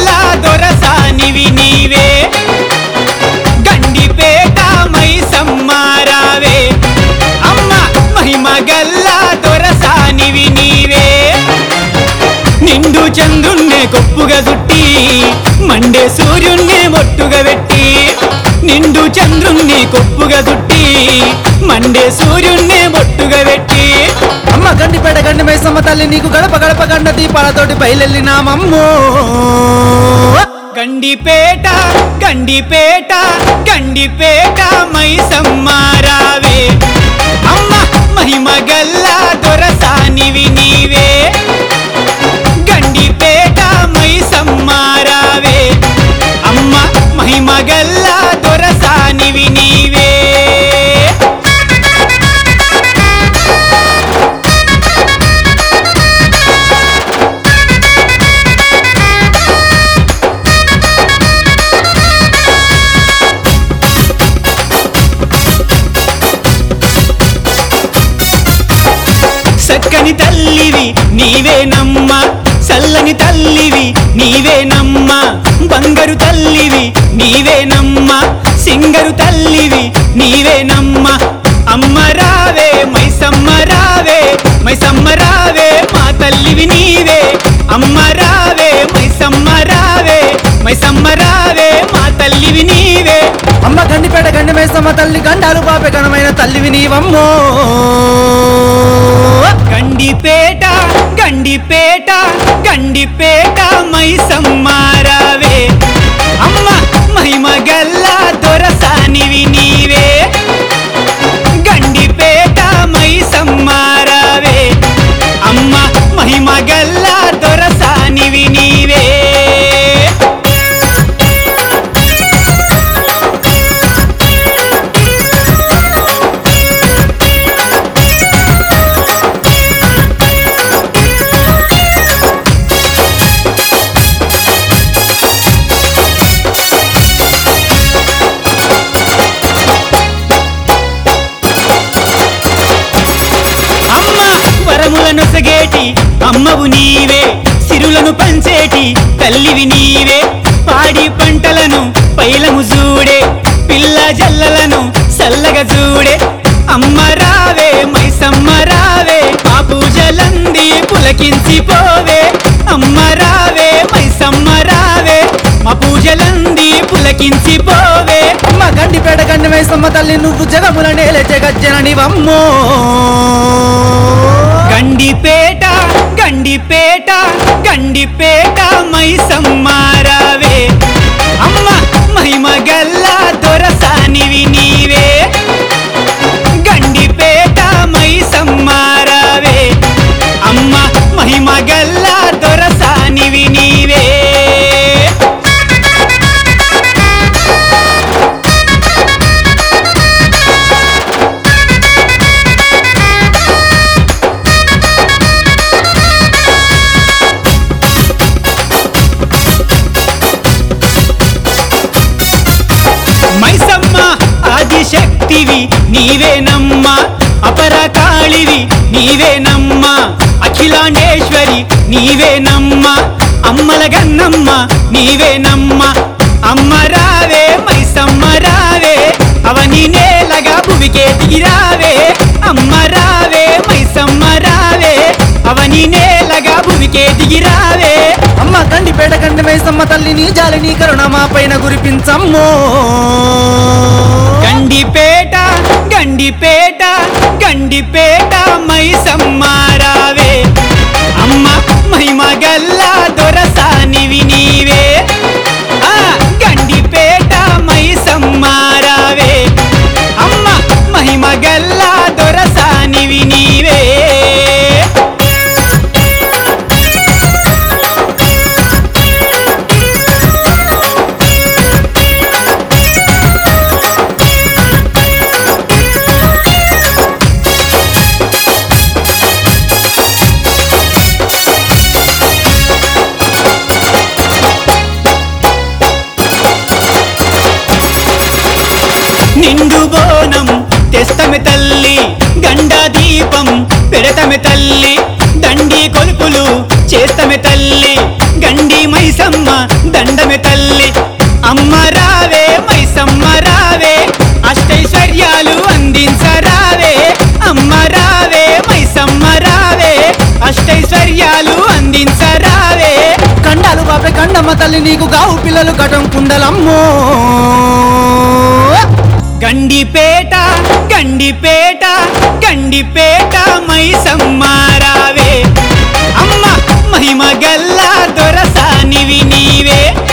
గల్లా దొరసానివి నీవే గండిపేట మైసమ్మారావే అమ్మ మహిమ గల్లా దొరసానివి నీవే నిండు చంద్రుణ్ణే కొప్పుగా చుట్టి మండే సూర్యుణ్ణే మొట్టుగా పెట్టి నిండు చంద్రుణ్ణి కొప్పుగా చుట్టి మండే సూర్యుణ్ణే మొట్టుగా పెట్టి అమ్మ గండిపేట గండి మైసమ్మ తల్లి నీకు గడప గడప గండ దీపాలతోటి బయలెళ్ళినామమ్మో గండిపేట గండిపేట గండిపేట మైసమ్మారావే అమ్మ మహిమ గల్లా దొరసానివి నీవే గండిపేట మైసమ్మారావే అమ్మ మహిమ గల్లా దొరసానివి నీవే సక్కని తల్లివి నీవేనమ్మ చల్లని తల్లివి నీవేనమ్మ బంగారు తల్లివి నీవేనమ్మ సింగరు తల్లివి నీవేనమ్మ అమ్మ రావే మైసమ్మ రావే మైసమ్మ రావే మా తల్లివి నీవే అమ్మ రావే మైసమ్మ రావే మైసమ్మ రావే మా తల్లివి నీవే అమ్మ గండిపేట గండి మైసమ్మ తల్లి గండాలు పాపే ఘనమైన తల్లివి నీవమ్మో గండిపేట గండిపేట గండిపేట మైసమ్మారావే అమ్మ మహిమ గల్లా దొరసానివి నీవే గండిపేట మైసమ్మారావే అమ్మ మహిమ గల్లా దొరసానివి నీవే అమ్మ వరములను సగేటి అమ్మవు నీవే సిరులను పంచేటి తల్లివి నీవే పాడి పంటలను పైలము చూడే పిల్ల జల్లలను సల్లగా చూడే అమ్మ రావే మైసమ్మ రావే మా పూజలంది పులకించి పోవే అమ్మ రావే మైసమ్మ రావే మా పూజలంది పులకించి పోవే అమ్మ గండిపేట గండి మైసమ్మ తల్లి నువ్వు జగముల నేలే జగజ్జననివమ్మో గండిపేట గండిపేట గండిపేట మైసమ్మారావే అమ్మ మహిమ గల్లా దొరసానివి నీవే గండిపేట మైసమ్మారావే అమ్మ మహిమ గల్లా దొరసానివి నీవే మైసమ్మ ఆదిశక్తివి నీవేనమ్మ అపరకాళివి నీవేనమ్మ అఖిలాండేశ్వరి నీవేనమ్మ అమ్మల గన్నమ్మ నీవేనమ్మ అమ్మ రావే మైసమ్మ రావే అవని నేలగా భువికే దిగిరావే అమ్మ రావే మైసమ్మ రావే అవని నేలగా భువికే దిగిరావే అమ్మ గండిపేట గండి మైసమ్మ తల్లి నీ జాలి నీ కరుణ మా పైన కురిపించమ్మో గండిపేట గండిపేట గండిపేట మైసమ్మారావే అమ్మ మహిమ గల్లా దొరసానివి నీవే ఆ గండిపేట మైసమ్మారావే అమ్మ మహిమ గల్లా దొరసానివి నీవే నిండు బోనం తెస్తమె తల్లి గండా దీపం పెడతమె తల్లి దండి కొలుపులు చేస్తమె తల్లి గండి మైసమ్మ దండి తల్లి నీకు గావు పిల్లలు కటం కుండలమ్మో గండిపేట గండిపేట గండిపేట మైసమ్మారావే అమ్మ మహిమ గల్లా దొరసానివి నీవే